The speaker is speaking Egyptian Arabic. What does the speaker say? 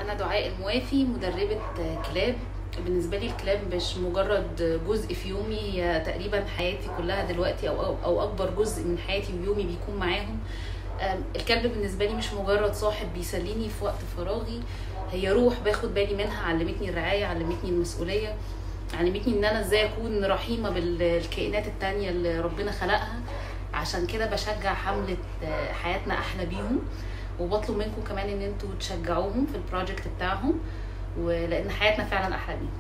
انا دعاء الموافي مدربه كلاب بالنسبه لي الكلاب مش مجرد جزء في يومي هي تقريبا حياتي كلها دلوقتي او او اكبر جزء من حياتي ويومي بيكون معاهم أم، الكلب بالنسبه لي مش مجرد صاحب بيسليني في وقت فراغي هي روح باخد بالي منها علمتني الرعايه علمتني المسؤوليه علمتني ان انا ازاي اكون رحيمه بالكائنات التانية اللي ربنا خلقها عشان كده بشجع حمله آه، حياتنا احلى بيهم وبطلب منكم كمان ان انتوا تشجعوهم في البروجكت بتاعهم ولان حياتنا فعلا احلى بيهم